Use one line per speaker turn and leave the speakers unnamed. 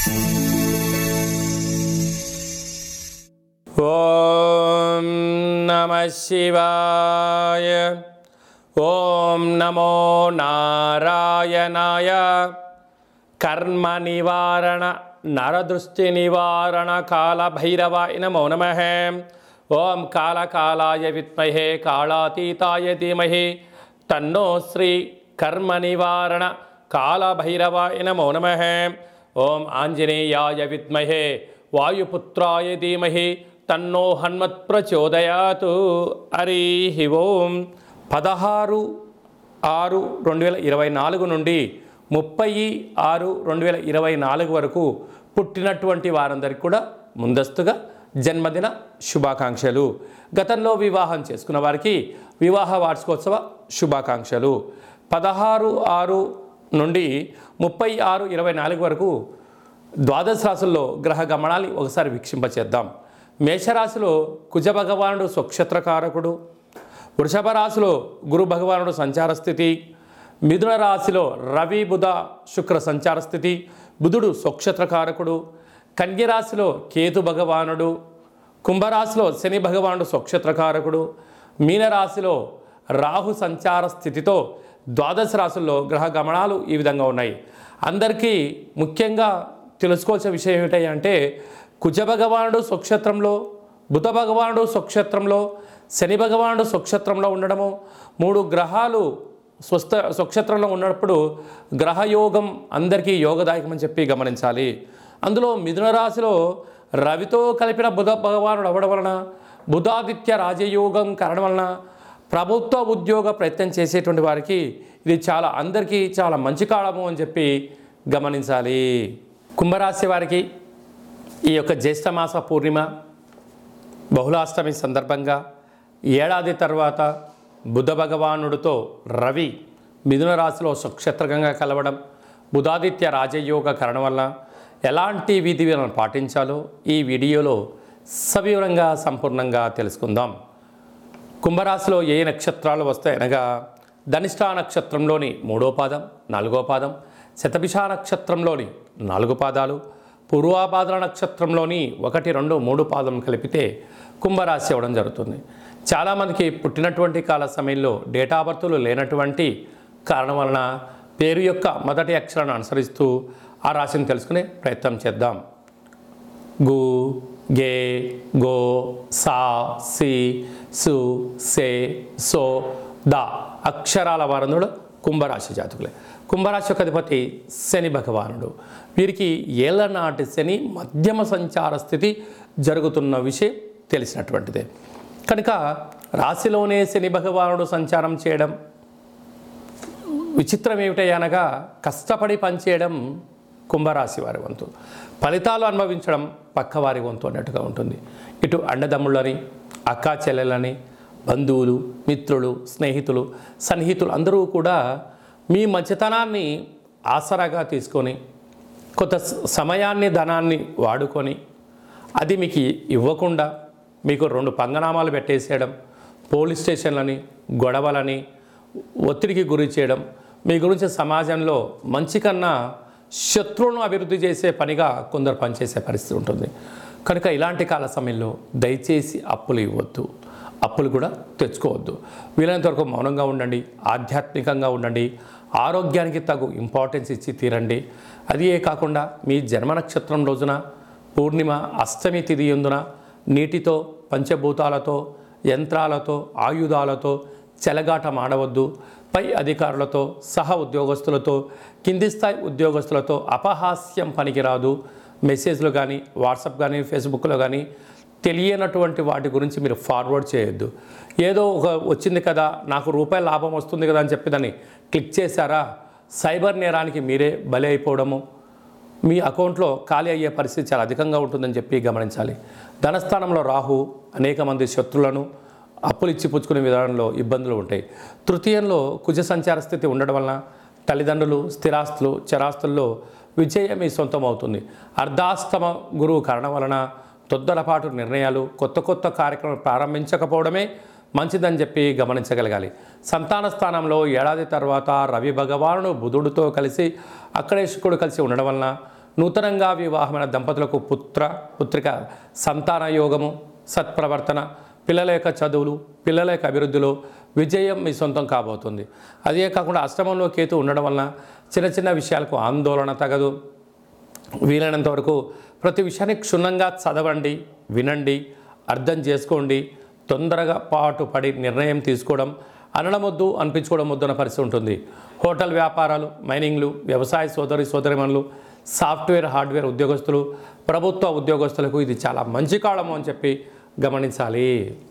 ఓం నమ శివాయ ఓం నమో నారాయణాయ కర్మ నివారణ నరదృష్టి నివారణ కాల భైరవాయ నమో నమ ఓం కాళకాలాయ విద్మహే కాళాతీతాయ ధీమహి తన్నో శ్రీ కర్మ నివారణ కాళభైరవాయ నమో నమ ఓం ఆంజనేయాయ విద్మహే వాయుపుత్రాయ ధీమహి తన్నో హన్మత్ ప్రచోదయాతు హరి ఓం పదహారు ఆరు రెండు వేల ఇరవై నాలుగు నుండి ముప్పై ఆరు రెండు వేల ఇరవై నాలుగు వరకు పుట్టినటువంటి వారందరికీ కూడా ముందస్తుగా జన్మదిన శుభాకాంక్షలు గతంలో వివాహం చేసుకున్న వారికి వివాహ వార్షికోత్సవ శుభాకాంక్షలు పదహారు ఆరు నుండి ముప్పై ఆరు ఇరవై నాలుగు వరకు ద్వాదశ రాశుల్లో గ్రహ గమనాన్ని ఒకసారి వీక్షింపచేద్దాం మేషరాశిలో కుజ భగవానుడు స్వక్షత్రకారకుడు వృషభ రాశిలో గురు భగవానుడు సంచార స్థితి మిథున రాశిలో రవి బుధ శుక్ర సంచార స్థితి బుధుడు స్వక్షత్రకారకుడు కన్య రాశిలో కేతు భగవానుడు కుంభరాశిలో శని భగవానుడు స్వక్షత్రకారకుడు మీనరాశిలో రాహు సంచార స్థితితో ద్వాదశ రాశుల్లో గ్రహ గమనాలు ఈ విధంగా ఉన్నాయి అందరికీ ముఖ్యంగా తెలుసుకోవాల్సిన విషయం ఏమిటి అంటే కుజ భగవానుడు స్వక్షత్రంలో బుధ భగవానుడు స్వక్షత్రంలో శని భగవానుడు స్వక్షత్రంలో ఉండడము మూడు గ్రహాలు స్వస్థ స్వక్షత్రంలో ఉన్నప్పుడు గ్రహయోగం అందరికీ యోగదాయకమని చెప్పి గమనించాలి అందులో మిథున రాశిలో రవితో కలిపిన బుధ భగవానుడు అవ్వడం వలన బుధాదిత్య రాజయోగం కారణం వలన ప్రభుత్వ ఉద్యోగ ప్రయత్నం చేసేటువంటి వారికి ఇది చాలా అందరికీ చాలా మంచి కాలము అని చెప్పి గమనించాలి కుంభరాశి వారికి ఈ యొక్క జ్యేష్ఠమాస పూర్ణిమ బహుళాష్టమి సందర్భంగా ఏడాది తర్వాత బుధ భగవానుడితో రవి మిథున రాశిలో సుక్షత్రకంగా కలవడం బుధాదిత్య రాజయోగ కరణం వల్ల ఎలాంటి విధి విధానం పాటించాలో ఈ వీడియోలో సవివరంగా సంపూర్ణంగా తెలుసుకుందాం కుంభరాశిలో ఏ నక్షత్రాలు వస్తాయి అనగా ధనిష్ట నక్షత్రంలోని మూడో పాదం నాలుగో పాదం శతభిష నక్షత్రంలోని నాలుగు పాదాలు పూర్వాపాద నక్షత్రంలోని ఒకటి రెండు మూడు పాదం కలిపితే కుంభరాశి అవ్వడం జరుగుతుంది చాలామందికి పుట్టినటువంటి కాల సమయంలో డేటా బర్తులు లేనటువంటి కారణం వలన పేరు యొక్క మొదటి అక్షరాన్ని అనుసరిస్తూ ఆ రాశిని తెలుసుకునే ప్రయత్నం చేద్దాం గు గే గో సా సి సు సే సో ద అక్షరాల వారందుడు కుంభరాశి జాతకులే కుంభరాశి యొక్క అధిపతి శని భగవానుడు వీరికి ఏళ్ళ నాటి శని మధ్యమ సంచార స్థితి జరుగుతున్న విషయం తెలిసినటువంటిదే కనుక రాశిలోనే శని భగవానుడు సంచారం చేయడం విచిత్రం ఏమిటనగా కష్టపడి పనిచేయడం కుంభరాశి వారి వంతు ఫలితాలు అనుభవించడం పక్కవారి వంతు అన్నట్టుగా ఉంటుంది ఇటు అండదమ్ముళ్ళని అక్కా చెల్లెలని బంధువులు మిత్రులు స్నేహితులు సన్నిహితులు అందరూ కూడా మీ మంచితనాన్ని ఆసరాగా తీసుకొని కొంత స- సమయాన్ని ధనాన్ని వాడుకొని అది మీకు ఇవ్వకుండా మీకు రెండు పంగనామాలు పెట్టేసేయడం పోలీస్ స్టేషన్లని గొడవలని ఒత్తిడికి గురి చేయడం మీ గురించి సమాజంలో మంచి కన్నా శత్రువులను అభివృద్ధి చేసే పనిగా కొందరు పనిచేసే పరిస్థితి ఉంటుంది కనుక ఇలాంటి కాల సమయంలో దయచేసి అప్పులు ఇవ్వద్దు అప్పులు కూడా తెచ్చుకోవద్దు వీలైనంత వరకు మౌనంగా ఉండండి ఆధ్యాత్మికంగా ఉండండి ఆరోగ్యానికి తగు ఇంపార్టెన్స్ ఇచ్చి తీరండి అదే కాకుండా మీ జన్మ నక్షత్రం రోజున పూర్ణిమ అష్టమి తిథి ఎందున నీటితో పంచభూతాలతో యంత్రాలతో ఆయుధాలతో చెలగాటం ఆడవద్దు పై అధికారులతో సహ ఉద్యోగస్తులతో కింది స్థాయి ఉద్యోగస్తులతో అపహాస్యం పనికిరాదు మెసేజ్లు కానీ వాట్సాప్ కానీ ఫేస్బుక్లో కానీ తెలియనటువంటి వాటి గురించి మీరు ఫార్వర్డ్ చేయొద్దు ఏదో ఒక వచ్చింది కదా నాకు రూపాయల లాభం వస్తుంది కదా అని చెప్పి దాన్ని క్లిక్ చేశారా సైబర్ నేరానికి మీరే బలి అయిపోవడము మీ అకౌంట్లో ఖాళీ అయ్యే పరిస్థితి చాలా అధికంగా ఉంటుందని చెప్పి గమనించాలి ధనస్థానంలో రాహు అనేక మంది శత్రులను అప్పులు ఇచ్చి పుచ్చుకునే విధానంలో ఇబ్బందులు ఉంటాయి తృతీయంలో కుజ సంచార స్థితి ఉండడం వలన తల్లిదండ్రులు స్థిరాస్తులు చరాస్తుల్లో విజయం మీ సొంతం అవుతుంది అర్ధాస్తమ గురువు కారణం వలన తొద్దలపాటు నిర్ణయాలు కొత్త కొత్త కార్యక్రమాలు ప్రారంభించకపోవడమే మంచిదని చెప్పి గమనించగలగాలి సంతాన స్థానంలో ఏడాది తర్వాత రవి భగవానుడు బుధుడితో కలిసి అక్కడే శుక్రుడు కలిసి ఉండడం వలన నూతనంగా వివాహమైన దంపతులకు పుత్ర పుత్రిక సంతాన యోగము సత్ప్రవర్తన పిల్లల యొక్క చదువులు పిల్లల యొక్క అభివృద్ధిలో విజయం మీ సొంతం కాబోతుంది అదే కాకుండా అష్టమంలో కేతు ఉండడం వలన చిన్న చిన్న విషయాలకు ఆందోళన తగదు వీలైనంత వరకు ప్రతి విషయాన్ని క్షుణ్ణంగా చదవండి వినండి అర్థం చేసుకోండి తొందరగా పాటు పడి నిర్ణయం తీసుకోవడం అనడం వద్దు అనిపించుకోవడం వద్దు అన్న పరిస్థితి ఉంటుంది హోటల్ వ్యాపారాలు మైనింగ్లు వ్యవసాయ సోదరి సోదరిమణులు సాఫ్ట్వేర్ హార్డ్వేర్ ఉద్యోగస్తులు ప్రభుత్వ ఉద్యోగస్తులకు ఇది చాలా మంచి కాలము అని చెప్పి గమనించాలి